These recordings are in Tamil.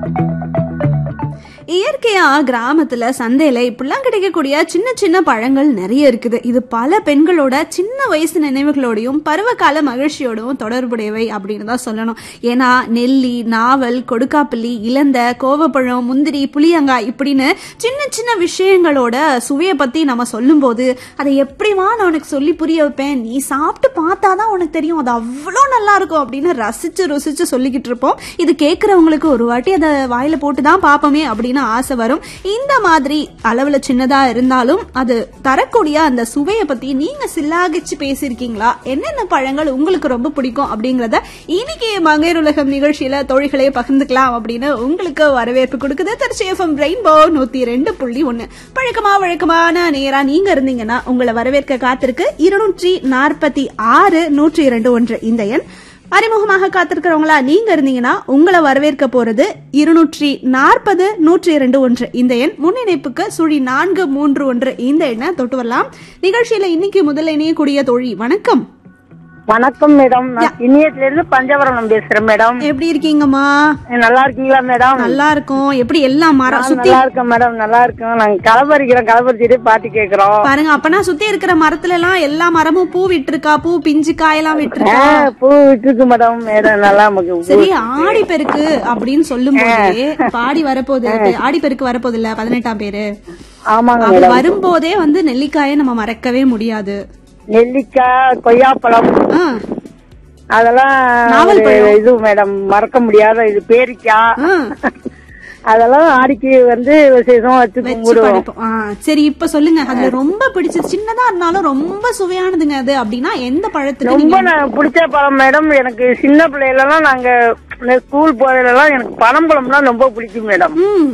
இயற்கையா கிராமத்துல சந்தையில இப்படிலாம் கிடைக்கக்கூடிய சின்ன சின்ன பழங்கள் நிறைய இருக்குது இது பல பெண்களோட சின்ன வயசு நினைவுகளோடையும் பருவகால மகிழ்ச்சியோடவும் தொடர்புடையவை அப்படின்னு தான் சொல்லணும் ஏன்னா நெல்லி நாவல் கொடுக்காப்பள்ளி இலந்த கோவப்பழம் முந்திரி புளியங்காய் இப்படின்னு சின்ன சின்ன விஷயங்களோட சுவையை பத்தி நம்ம சொல்லும்போது அதை எப்படிவா நான் உனக்கு சொல்லி புரிய வைப்பேன் நீ சாப்பிட்டு பார்த்தாதான் உனக்கு தெரியும் அது அவ்வளோ நல்லா இருக்கும் அப்படின்னு ரசிச்சு ருசிச்சு சொல்லிக்கிட்டு இருப்போம் இது கேட்கறவங்களுக்கு ஒரு வாட்டி அதை வாயில போட்டு தான் பார்ப்போமே அப்படின்னு ஆசை வரும் இந்த மாதிரி அளவுல சின்னதா இருந்தாலும் அது தரக்கூடிய அந்த சுவையை பத்தி நீங்க சில்லாகிச்சு பேசியிருக்கீங்களா என்னென்ன பழங்கள் உங்களுக்கு ரொம்ப பிடிக்கும் அப்படிங்கறத இன்னைக்கு மங்கையர் உலகம் நிகழ்ச்சியில தொழில்களை பகிர்ந்துக்கலாம் அப்படின்னு உங்களுக்கு வரவேற்பு கொடுக்குது திருச்சி எஃப்எம் ரெயின்போ நூத்தி ரெண்டு புள்ளி ஒண்ணு பழக்கமா வழக்கமான நேரா நீங்க இருந்தீங்கன்னா உங்களை வரவேற்க காத்திருக்கு இருநூற்றி நாற்பத்தி ஆறு நூற்றி இரண்டு ஒன்று இந்த எண் அறிமுகமாக காத்திருக்கிறவங்களா நீங்க இருந்தீங்கன்னா உங்களை வரவேற்க போறது இருநூற்றி நாற்பது நூற்றி இரண்டு ஒன்று இந்த எண் முன்னிணைப்புக்கு சுழி நான்கு மூன்று ஒன்று இந்த எண்ணை தொட்டு வரலாம் நிகழ்ச்சியில இன்னைக்கு முதல்ல இணையக்கூடிய தோழி வணக்கம் வணக்கம் மேடம் நான் இனியத்துல இருந்து பஞ்சவரம் பேசுறேன் மேடம் எப்படி இருக்கீங்கம்மா நல்லா இருக்கீங்களா மேடம் நல்லா இருக்கும் எப்படி எல்லா மரம் நான் சுத்தி நல்லா இருக்கேன் மேடம் நல்லா இருக்கோம் நாங்க களப்பறிக்கிறோம் களப்பறிச்சிட்டு பாட்டு கேக்குறோம் பாருங்க அப்பனா சுத்தி இருக்கிற மரத்துல எல்லாம் எல்லா மரமும் பூ விட்டுருக்கா பூ பிஞ்சு காயெல்லாம் விட்டுருக்கா ஆ, பூ விட்டுருக்கு மேடம் மேடம் நல்லா நமக்கு பூ. சரி ஆடி பெருக்கு அப்படின்னு சொல்லும் போதே பாடி வரப்போகுது ஆடி பெருக்கு வரப்போகுது இல்ல பதினெட்டாம் பேரு ஆமாங்க அது மேடம் வரும்போதே வந்து நெல்லிக்காயை நம்ம மறக்கவே முடியாது நெல்லிக்காய் கொய்யாப்பழம் ஆ, அதெல்லாம் நாவல் ஒரு இது மேடம் மறக்க முடியாத இது பேரிக்காய் ஆ, அதெல்லாம் ஆடிக்கு வந்து விசேஷம் வச்சு வச்சு கும்பிடுவோம் படைப்போம். ஆ, சரி இப்ப சொல்லுங்க அதுல ரொம்ப பிடிச்சது சின்னதா இருந்தாலும் ரொம்ப சுவையானதுங்க அது அப்படின்னா எந்த பழத்துக்கு ரொம்ப நீங்க நான் பிடிச்ச பழம் மேடம் எனக்கு சின்ன பிள்ளைகளெல்லாம் நாங்க ஸ்கூல் போறதுலாம் எனக்கு பனம்பழம்லாம் ரொம்ப பிடிக்கும் மேடம் ம்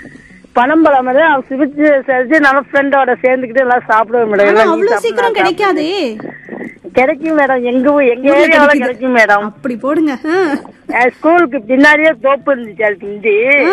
பனம்பழம் வந்து அவன் சிரிச்சு சரிச்சு நல்ல ஃப்ரெண்டோட சேர்ந்துக்கிட்டு எல்லாம் சாப்பிடுவேன் மேடம் ஆனா எல்லாம் நீ அவ்வளவு சாப்பிடு, சீக்கிரம் நான் சாப்பிடு. கிடைக்காதே கிடைக்கும் மேடம் எங்க ஊ- எங்க ஏரியாவில கிடைக்கும் மேடம் அப்படி போடுங்க ஆ, என் ஸ்கூலுக்கு பின்னாடியே தோப்பு இருந்துச்சு அது பிந்தி ஆ.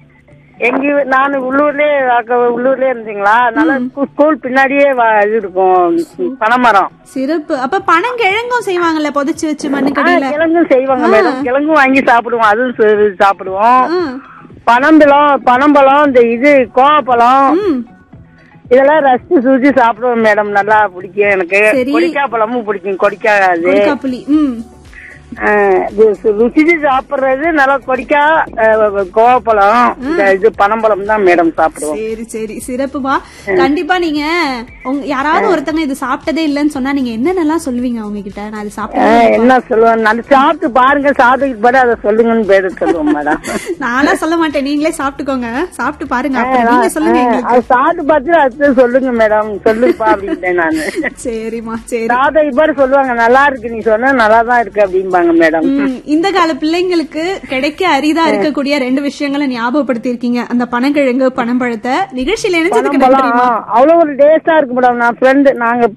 எங்க ஊ- நான் உள்ளூர்லயே வாக்க- உள்ளூர்லயே இருந்தீங்களா அதனால ஸ்கூ- ஸ்கூல் பின்னாடியே வா- இது இருக்கும் பனைமரம் சிறப்பு அப்ப பனங்கிழங்கும் செய்வாங்கல்ல புதைச்சு வச்சு ஆ, மண்ணுக்கடியில கிழங்கும் செய்வாங்க மேடம் கிழங்கும் வாங்கி சாப்பிடுவோம் அதுவும் சே- சாப்பிடுவோம் ஆ, பனம்பழம் பனம்பழம் இந்த இது கோவப்பழம் ம் இதெல்லாம் ரசிச்சு சுத்தி சாப்பிடுவோம் மேடம் நல்லா பிடிக்கும் எனக்கு சரி. கொடிக்காய் பழமும் பிடிக்கும் கொடிக்காய் அது கொடுக்காப்புளி ம் ஆ, இது சு- ருசிச்சு சாப்பிடுறது நல்லா கொடிக்காய் அஹ், கோவப்பழம் இந்த இது பனம்பழம் தான் மேடம் சாப்பிடுவோம் சரி சரி சிறப்புமா கண்டிப்பா நீங்க உங்க யாராவது ஒருத்தங்க இது சாப்பிட்டதே இல்லைன்னு சொன்னா நீங்க என்னென்னலாம் சொல்லுவீங்க அவங்க கிட்ட நான் இது ஆ, சாப்பிட்டேன் என்ன சொல்லுவேன் நான் சாப்பிட்டு பாருங்க சாப்பிட்டு பாரு அதை சொல்லுங்கன்னு பேரு சொல்லுவோம் மேடம் நானா சொல்ல மாட்டேன் நீங்களே சாப்பிட்டுக்கோங்க சாப்பிட்டு பாருங்க அப்புறம் நீங்க சொல்லுங்க எங்களுக்கு அது சாப்பிட்டு பார்த்து அடுத்து சொல்லுங்க மேடம் சொல்லுப்பா அப்படின்ட்டேன் நானு சரிம்மா சரி தாத்தா இப்பாரு சொல்லுவாங்க நல்லா இருக்கு நீ சொன்ன நல்லா தான் இருக்கு அப்படிம்பாங்க மேடம் ம், இந்த கால பிள்ளைங்களுக்கு கிடைக்க அரிதா இருக்கக்கூடிய ரெண்டு விஷயங்களை ஞாபகப்படுத்தி இருக்கீங்க அந்த பனங்கிழங்கு பனம்பழத்தை நிகழ்ச்சியில இணைஞ்சதுக்கு நன்றிமா பழம் அவ்வளவு ஒரு டேஸ்டா இருக்கு மேடம் நான் ஃப்ரெண்டு நாங்க